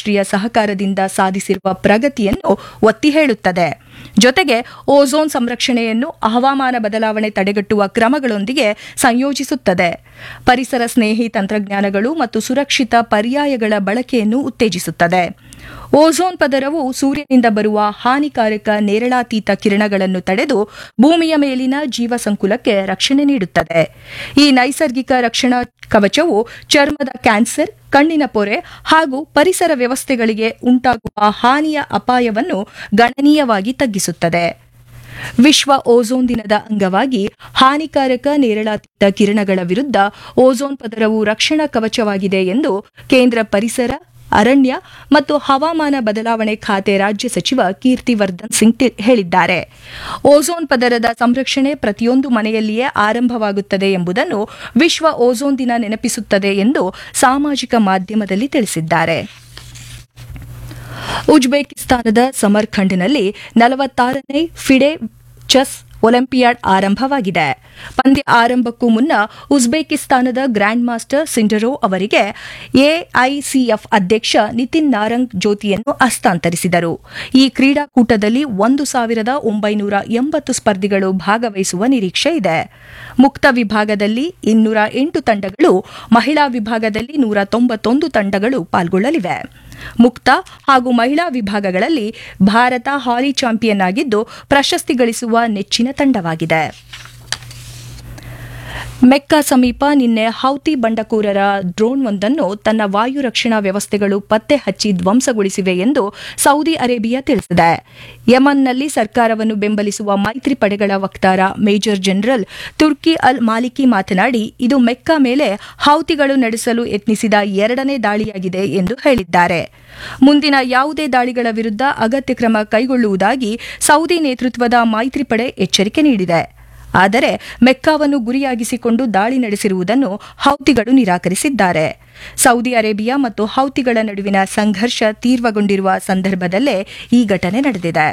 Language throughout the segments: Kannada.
ಅಂತಾರಾಷ್ಟ್ರೀಯ ಸಹಕಾರದಿಂದ ಸಾಧಿಸಿರುವ ಪ್ರಗತಿಯನ್ನು ಒತ್ತಿ ಹೇಳುತ್ತದೆ ಜೊತೆಗೆ ಓಝೋನ್ ಸಂರಕ್ಷಣೆಯನ್ನು ಹವಾಮಾನ ಬದಲಾವಣೆ ತಡೆಗಟ್ಟುವ ಕ್ರಮಗಳೊಂದಿಗೆ ಸಂಯೋಜಿಸುತ್ತದೆ ಪರಿಸರ ಸ್ನೇಹಿ ತಂತ್ರಜ್ಞಾನಗಳು ಮತ್ತು ಸುರಕ್ಷಿತ ಪರ್ಯಾಯಗಳ ಬಳಕೆಯನ್ನು ಉತ್ತೇಜಿಸುತ್ತದೆ ಓಝೋನ್ ಪದರವು ಸೂರ್ಯನಿಂದ ಬರುವ ಹಾನಿಕಾರಕ ನೇರಳಾತೀತ ಕಿರಣಗಳನ್ನು ತಡೆದು ಭೂಮಿಯ ಮೇಲಿನ ಜೀವಸಂಕುಲಕ್ಕೆ ರಕ್ಷಣೆ ನೀಡುತ್ತದೆ ಈ ನೈಸರ್ಗಿಕ ರಕ್ಷಣಾ ಕವಚವು ಚರ್ಮದ ಕ್ಯಾನ್ಸರ್ ಕಣ್ಣಿನ ಪೊರೆ ಹಾಗೂ ಪರಿಸರ ವ್ಯವಸ್ಥೆಗಳಿಗೆ ಉಂಟಾಗುವ ಹಾನಿಯ ಅಪಾಯವನ್ನು ಗಣನೀಯವಾಗಿ ತಗ್ಗಿಸುತ್ತದೆ ವಿಶ್ವ ಓಝೋನ್ ದಿನದ ಅಂಗವಾಗಿ ಹಾನಿಕಾರಕ ನೇರಳಾತೀತ ಕಿರಣಗಳ ವಿರುದ್ಧ ಓಝೋನ್ ಪದರವು ರಕ್ಷಣಾ ಕವಚವಾಗಿದೆ ಎಂದು ಕೇಂದ್ರ ಪರಿಸರ ಅರಣ್ಯ ಮತ್ತು ಹವಾಮಾನ ಬದಲಾವಣೆ ಖಾತೆ ರಾಜ್ಯ ಸಚಿವ ಕೀರ್ತಿವರ್ಧನ್ ಸಿಂಗ್ ತಿ- ಹೇಳಿದ್ದಾರೆ ಓಝೋನ್ ಪದರದ ಸಂರಕ್ಷಣೆ ಪ್ರತಿಯೊಂದು ಮನೆಯಲ್ಲಿಯೇ ಆರಂಭವಾಗುತ್ತದೆ ಎಂಬುದನ್ನು ವಿಶ್ವ ಓಝೋನ್ ದಿನ ನೆನಪಿಸುತ್ತದೆ ಎಂದು ಸಾಮಾಜಿಕ ಮಾಧ್ಯಮದಲ್ಲಿ ತಿಳಿಸಿದ್ದಾರೆ ಉಜ್ಬೇಕಿಸ್ತಾನದ ಸಮರ್ಖಂಡ್ನಲ್ಲಿ ನಲವತ್ತಾರನೇ ಫಿಡೆ ಚೆಸ್ ಒಲಿಂಪಿಯಾಡ್ ಆರಂಭವಾಗಿದೆ ಪಂದ್ಯ ಆರಂಭಕ್ಕೂ ಮುನ್ನ ಉಜ್ಬೇಕಿಸ್ತಾನದ ಗ್ರ್ಯಾಂಡ್ ಮಾಸ್ಟರ್ ಸಿಂಡರೋ ಅವರಿಗೆ ಎಐಸಿಎಫ್ ಅಧ್ಯಕ್ಷ ನಿತಿನ್ ನಾರಂಗ್ ಜ್ಯೋತಿಯನ್ನು ಹಸ್ತಾಂತರಿಸಿದರು ಈ ಕ್ರೀಡಾಕೂಟದಲ್ಲಿ ಒಂದು ಸಾವಿರದ ಒಂಬೈನೂರ ಎಂಬತ್ತು ಸ್ಪರ್ಧಿಗಳು ಭಾಗವಹಿಸುವ ನಿರೀಕ್ಷೆ ಇದೆ ಮುಕ್ತ ವಿಭಾಗದಲ್ಲಿ ಇನ್ನೂರ ಎಂಟು ತಂಡಗಳು ಮಹಿಳಾ ವಿಭಾಗದಲ್ಲಿ ನೂರ ತೊಂಬತ್ತೊಂದು ತಂಡಗಳು ಪಾಲ್ಗೊಳ್ಳಲಿವೆ ಮುಕ್ತ ಹಾಗೂ ಮಹಿಳಾ ವಿಭಾಗಗಳಲ್ಲಿ ಭಾರತ ಹಾಲಿ ಚಾಂಪಿಯನ್ ಆಗಿದ್ದು ಪ್ರಶಸ್ತಿ ಗಳಿಸುವ ನೆಚ್ಚಿನ ತಂಡವಾಗಿದೆ ಮೆಕ್ಕಾ ಸಮೀಪ ನಿನ್ನೆ ಹೌತಿ ಬಂಡಕೂರರ ಡ್ರೋನ್ ಒಂದನ್ನು ತನ್ನ ವಾಯು ರಕ್ಷಣಾ ವ್ಯವಸ್ಥೆಗಳು ಪತ್ತೆ ಹಚ್ಚಿ ಧ್ವಂಸಗೊಳಿಸಿವೆ ಎಂದು ಸೌದಿ ಅರೇಬಿಯಾ ತಿಳಿಸಿದೆ ಯಮನ್ನಲ್ಲಿ ಸರ್ಕಾರವನ್ನು ಬೆಂಬಲಿಸುವ ಮೈತ್ರಿ ಪಡೆಗಳ ವಕ್ತಾರ ಮೇಜರ್ ಜನರಲ್ ತುರ್ಕಿ ಅಲ್ ಮಾಲಿಕಿ ಮಾತನಾಡಿ ಇದು ಮೆಕ್ಕಾ ಮೇಲೆ ಹೌತಿಗಳು ನಡೆಸಲು ಯತ್ನಿಸಿದ ಎರಡನೇ ದಾಳಿಯಾಗಿದೆ ಎಂದು ಹೇಳಿದ್ದಾರೆ ಮುಂದಿನ ಯಾವುದೇ ದಾಳಿಗಳ ವಿರುದ್ಧ ಅಗತ್ಯ ಕ್ರಮ ಕೈಗೊಳ್ಳುವುದಾಗಿ ಸೌದಿ ನೇತೃತ್ವದ ಮೈತ್ರಿ ಪಡೆ ಎಚ್ಚರಿಕೆ ನೀಡಿದೆ ಆದರೆ ಮೆಕ್ಕಾವನ್ನು ಗುರಿಯಾಗಿಸಿಕೊಂಡು ದಾಳಿ ನಡೆಸಿರುವುದನ್ನು ಹೌತಿಗಳು ನಿರಾಕರಿಸಿದ್ದಾರೆ ಸೌದಿ ಅರೇಬಿಯಾ ಮತ್ತು ಹೌತಿಗಳ ನಡುವಿನ ಸಂಘರ್ಷ ತೀವ್ರಗೊಂಡಿರುವ ಸಂದರ್ಭದಲ್ಲೇ ಈ ಘಟನೆ ನಡೆದಿದೆ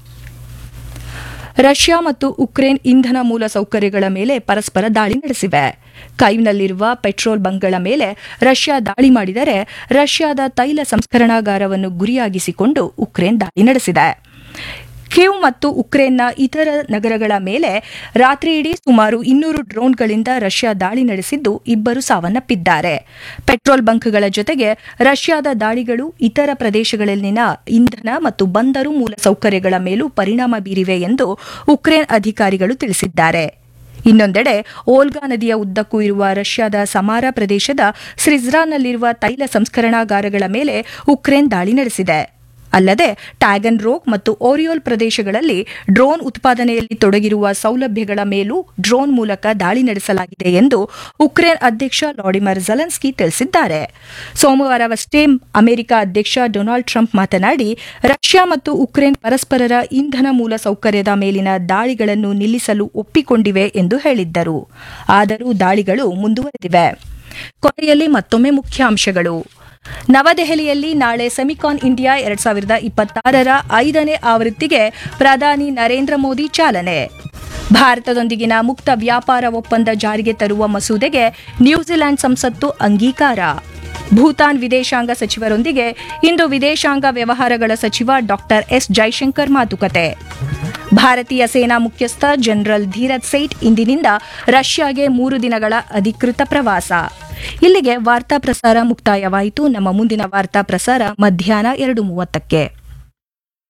ರಷ್ಯಾ ಮತ್ತು ಉಕ್ರೇನ್ ಇಂಧನ ಮೂಲ ಸೌಕರ್ಯಗಳ ಮೇಲೆ ಪರಸ್ಪರ ದಾಳಿ ನಡೆಸಿವೆ ಕೈವ್ನಲ್ಲಿರುವ ಪೆಟ್ರೋಲ್ ಬಂಕ್ಗಳ ಮೇಲೆ ರಷ್ಯಾ ದಾಳಿ ಮಾಡಿದರೆ ರಷ್ಯಾದ ತೈಲ ಸಂಸ್ಕರಣಾಗಾರವನ್ನು ಗುರಿಯಾಗಿಸಿಕೊಂಡು ಉಕ್ರೇನ್ ದಾಳಿ ನಡೆಸಿದೆ ಕಿವ್ ಮತ್ತು ಉಕ್ರೇನ್ನ ಇತರ ನಗರಗಳ ಮೇಲೆ ರಾತ್ರಿಯಿಡೀ ಸುಮಾರು ಇನ್ನೂರು ಡ್ರೋನ್ಗಳಿಂದ ರಷ್ಯಾ ದಾಳಿ ನಡೆಸಿದ್ದು ಇಬ್ಬರು ಸಾವನ್ನಪ್ಪಿದ್ದಾರೆ ಪೆಟ್ರೋಲ್ ಬಂಕ್ಗಳ ಜೊತೆಗೆ ರಷ್ಯಾದ ದಾಳಿಗಳು ಇತರ ಪ್ರದೇಶಗಳಲ್ಲಿನ ಇಂಧನ ಮತ್ತು ಬಂದರು ಮೂಲ ಸೌಕರ್ಯಗಳ ಮೇಲೂ ಪರಿಣಾಮ ಬೀರಿವೆ ಎಂದು ಉಕ್ರೇನ್ ಅಧಿಕಾರಿಗಳು ತಿಳಿಸಿದ್ದಾರೆ ಇನ್ನೊಂದೆಡೆ ಓಲ್ಗಾ ನದಿಯ ಉದ್ದಕ್ಕೂ ಇರುವ ರಷ್ಯಾದ ಸಮಾರ ಪ್ರದೇಶದ ಸ್ರಿಜ್ರಾನ್ನಲ್ಲಿರುವ ತೈಲ ಸಂಸ್ಕರಣಾಗಾರಗಳ ಮೇಲೆ ಉಕ್ರೇನ್ ದಾಳಿ ನಡೆಸಿದೆ ಅಲ್ಲದೆ ಟ್ಯಾಗನ್ ರೋಗ್ ಮತ್ತು ಓರಿಯೋಲ್ ಪ್ರದೇಶಗಳಲ್ಲಿ ಡ್ರೋನ್ ಉತ್ಪಾದನೆಯಲ್ಲಿ ತೊಡಗಿರುವ ಸೌಲಭ್ಯಗಳ ಮೇಲೂ ಡ್ರೋನ್ ಮೂಲಕ ದಾಳಿ ನಡೆಸಲಾಗಿದೆ ಎಂದು ಉಕ್ರೇನ್ ಅಧ್ಯಕ್ಷ ಲಾಡಿಮರ್ ಜಲೆನ್ಸ್ಕಿ ತಿಳಿಸಿದ್ದಾರೆ ಸೋಮವಾರವಷ್ಟೇ ಅಮೆರಿಕ ಅಧ್ಯಕ್ಷ ಡೊನಾಲ್ಡ್ ಟ್ರಂಪ್ ಮಾತನಾಡಿ ರಷ್ಯಾ ಮತ್ತು ಉಕ್ರೇನ್ ಪರಸ್ಪರರ ಇಂಧನ ಮೂಲ ಸೌಕರ್ಯದ ಮೇಲಿನ ದಾಳಿಗಳನ್ನು ನಿಲ್ಲಿಸಲು ಒಪ್ಪಿಕೊಂಡಿವೆ ಎಂದು ಹೇಳಿದ್ದರು ಆದರೂ ದಾಳಿಗಳು ಮುಂದುವರೆದಿವೆ ಕೊನೆಯಲ್ಲಿ ಮತ್ತೊಮ್ಮೆ ಮುಖ್ಯಾಂಶಗಳು ನವದೆಹಲಿಯಲ್ಲಿ ನಾಳೆ ಸೆಮಿಕಾನ್ ಇಂಡಿಯಾ ಎರಡ್ ಸಾವಿರದ ಇಪ್ಪತ್ತಾರರ ಐದನೇ ಆವೃತ್ತಿಗೆ ಪ್ರಧಾನಿ ನರೇಂದ್ರ ಮೋದಿ ಚಾಲನೆ ಭಾರತದೊಂದಿಗಿನ ಮುಕ್ತ ವ್ಯಾಪಾರ ಒಪ್ಪಂದ ಜಾರಿಗೆ ತರುವ ಮಸೂದೆಗೆ ನ್ಯೂಜಿಲೆಂಡ್ ಸಂಸತ್ತು ಅಂಗೀಕಾರ ಭೂತಾನ್ ವಿದೇಶಾಂಗ ಸಚಿವರೊಂದಿಗೆ ಇಂದು ವಿದೇಶಾಂಗ ವ್ಯವಹಾರಗಳ ಸಚಿವ ಡಾಕ್ಟರ್ ಎಸ್ ಜೈಶಂಕರ್ ಮಾತುಕತೆ ಭಾರತೀಯ ಸೇನಾ ಮುಖ್ಯಸ್ಥ ಜನರಲ್ ಧೀರಜ್ ಸೇಠ್ ಇಂದಿನಿಂದ ರಷ್ಯಾಗೆ ಮೂರು ದಿನಗಳ ಅಧಿಕೃತ ಪ್ರವಾಸ ಇಲ್ಲಿಗೆ ವಾರ್ತಾ ಪ್ರಸಾರ ಮುಕ್ತಾಯವಾಯಿತು ನಮ್ಮ ಮುಂದಿನ ವಾರ್ತಾ ಪ್ರಸಾರ ಮಧ್ಯಾಹ್ನ ಎರಡು ಮೂವತ್ತಕ್ಕೆ